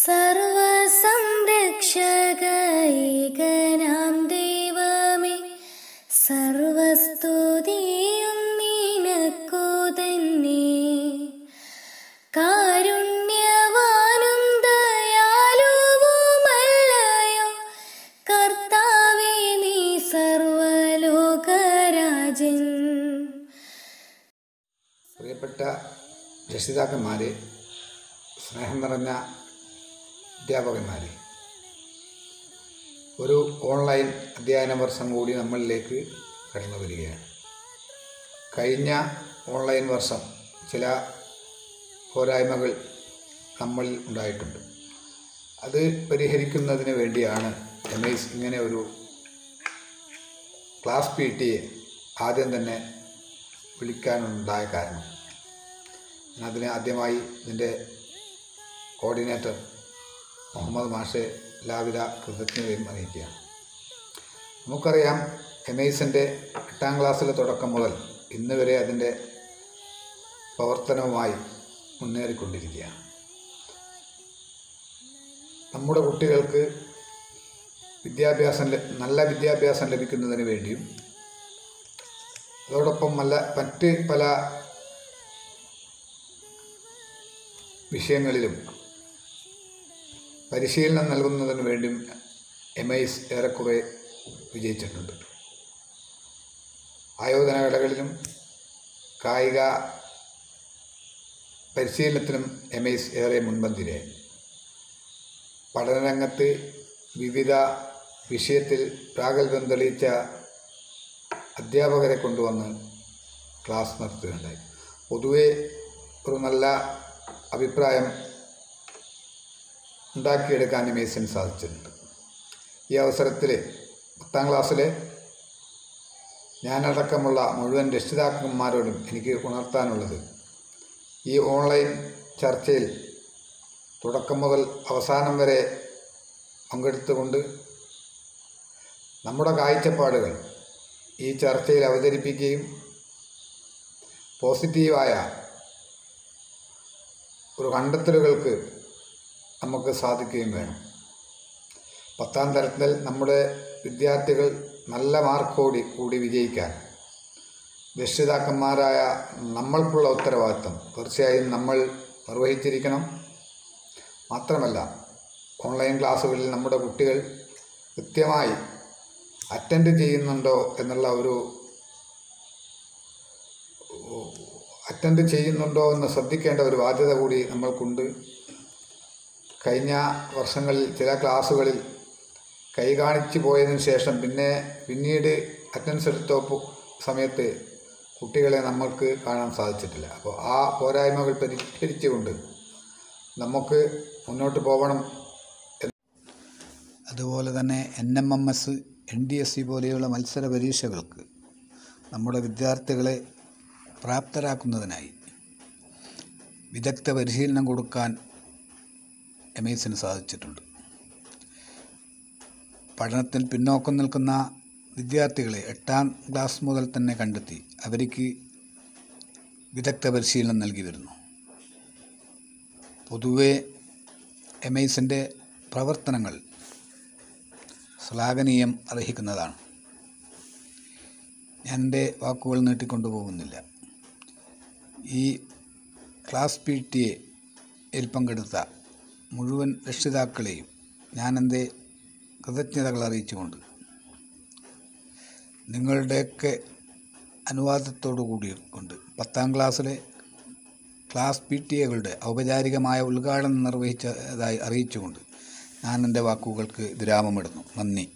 സർവസംരക്ഷകൈകനാം ദൈവമേ സർവസ്തുതിയും നിനക്കു തന്നെ കാരുണ്യവാനും ദയാലുവുമല്ലയോ കർത്താവേ നീ സർവലോകരാജൻ പ്രിയപ്പെട്ട രക്ഷിതാക്കന്മാരെ സ്നേഹം നിറഞ്ഞ അധ്യാപകന്മാരെ ഒരു ഓൺലൈൻ അധ്യയന വർഷം കൂടി നമ്മളിലേക്ക് കടന്നു വരികയാണ് കഴിഞ്ഞ ഓൺലൈൻ വർഷം ചില പോരായ്മകൾ നമ്മളിൽ ഉണ്ടായിട്ടുണ്ട് അത് പരിഹരിക്കുന്നതിന് വേണ്ടിയാണ് എം ഐസ് ഇങ്ങനെ ഒരു ക്ലാസ് പി ടിയെ ആദ്യം തന്നെ വിളിക്കാനുണ്ടായ കാരണം ഞാൻ അതിന് ആദ്യമായി ഇതിൻ്റെ കോർഡിനേറ്റർ മുഹമ്മദ് മാഷെ എല്ലാവിധ കൃതജ്ഞതയും അറിയിക്കുകയാണ് നമുക്കറിയാം എമേസിൻ്റെ എട്ടാം ക്ലാസ്സിലെ തുടക്കം മുതൽ ഇന്ന് വരെ അതിൻ്റെ പ്രവർത്തനവുമായി മുന്നേറിക്കൊണ്ടിരിക്കുകയാണ് നമ്മുടെ കുട്ടികൾക്ക് വിദ്യാഭ്യാസം ല- നല്ല വിദ്യാഭ്യാസം ലഭിക്കുന്നതിന് വേണ്ടിയും അതോടൊപ്പം നല്ല മറ്റ് പല വിഷയങ്ങളിലും പരിശീലനം നൽകുന്നതിന് വേണ്ടിയും എം ഐസ് ഏറെക്കുറെ വിജയിച്ചിട്ടുണ്ട് ആയോധന കലകളിലും കായിക പരിശീലനത്തിലും എം ഐസ് ഏറെ മുൻപന്തിരായി പഠനരംഗത്ത് വിവിധ വിഷയത്തിൽ പ്രാഗൽഭ്യം തെളിയിച്ച അധ്യാപകരെ കൊണ്ടുവന്ന് ക്ലാസ് നടത്തുകയുണ്ടായി പൊതുവെ ഒരു നല്ല അഭിപ്രായം ഉണ്ടാക്കിയെടുക്കാൻ ഇമേസിന് സാധിച്ചിട്ടുണ്ട് ഈ അവസരത്തിൽ പത്താം ക്ലാസ്സിലെ ഞാനടക്കമുള്ള മുഴുവൻ രക്ഷിതാക്കന്മാരോടും എനിക്ക് ഉണർത്താനുള്ളത് ഈ ഓൺലൈൻ ചർച്ചയിൽ തുടക്കം മുതൽ അവസാനം വരെ പങ്കെടുത്തുകൊണ്ട് നമ്മുടെ കാഴ്ചപ്പാടുകൾ ഈ ചർച്ചയിൽ അവതരിപ്പിക്കുകയും പോസിറ്റീവായ ഒരു കണ്ടെത്തലുകൾക്ക് നമുക്ക് സാധിക്കുകയും വേണം പത്താം തരത്തിൽ നമ്മുടെ വിദ്യാർത്ഥികൾ നല്ല മാർക്കോടി കൂടി വിജയിക്കാൻ രക്ഷിതാക്കന്മാരായ നമ്മൾക്കുള്ള ഉത്തരവാദിത്വം തീർച്ചയായും നമ്മൾ നിർവഹിച്ചിരിക്കണം മാത്രമല്ല ഓൺലൈൻ ക്ലാസ്സുകളിൽ നമ്മുടെ കുട്ടികൾ കൃത്യമായി അറ്റൻഡ് ചെയ്യുന്നുണ്ടോ എന്നുള്ള ഒരു അറ്റൻഡ് ചെയ്യുന്നുണ്ടോ എന്ന് ശ്രദ്ധിക്കേണ്ട ഒരു ബാധ്യത കൂടി നമ്മൾക്കുണ്ട് കഴിഞ്ഞ വർഷങ്ങളിൽ ചില ക്ലാസ്സുകളിൽ കൈ കാണിച്ചു പോയതിനു ശേഷം പിന്നെ പിന്നീട് അറ്റൻഡൻസ് എടുത്ത പു- സമയത്ത് കുട്ടികളെ നമ്മൾക്ക് കാണാൻ സാധിച്ചിട്ടില്ല അപ്പോൾ ആ പോരായ്മകൾ പരിഹരിച്ചുകൊണ്ട് നമുക്ക് മുന്നോട്ട് പോകണം അതുപോലെ തന്നെ N M M S N D S C പോലെയുള്ള മത്സര പരീക്ഷകൾക്ക് നമ്മുടെ വിദ്യാർത്ഥികളെ പ്രാപ്തരാക്കുന്നതിനായി വിദഗ്ധ പരിശീലനം കൊടുക്കാൻ എം എസിന് സാധിച്ചിട്ടുണ്ട് പഠനത്തിൽ പിന്നോക്കം നിൽക്കുന്ന വിദ്യാർത്ഥികളെ എട്ടാം ക്ലാസ് മുതൽ തന്നെ കണ്ടെത്തി അവർക്ക് വിദഗ്ധ പരിശീലനം നൽകി വരുന്നു പൊതുവെ എം ഐസിൻ്റെ പ്രവർത്തനങ്ങൾ ശ്ലാഘനീയം അർഹിക്കുന്നതാണ് ഞാൻ എൻ്റെ വാക്കുകൾ നീട്ടിക്കൊണ്ടു പോകുന്നില്ല ഈ ക്ലാസ് പി ടി എയിൽ പങ്കെടുത്ത മുഴുവൻ രക്ഷിതാക്കളെയും ഞാൻ എൻ്റെ കൃതജ്ഞതകൾ അറിയിച്ചുകൊണ്ട് നിങ്ങളുടെയൊക്കെ അനുവാദത്തോടു കൂടി കൊണ്ട് പത്താം ക്ലാസ്സിലെ ക്ലാസ് പി ടി എകളുടെ ഔപചാരികമായ ഉദ്ഘാടനം നിർവഹിച്ചതായി അറിയിച്ചുകൊണ്ട് ഞാൻ എൻ്റെ വാക്കുകൾക്ക് വിരാമമിടുന്നു നന്ദി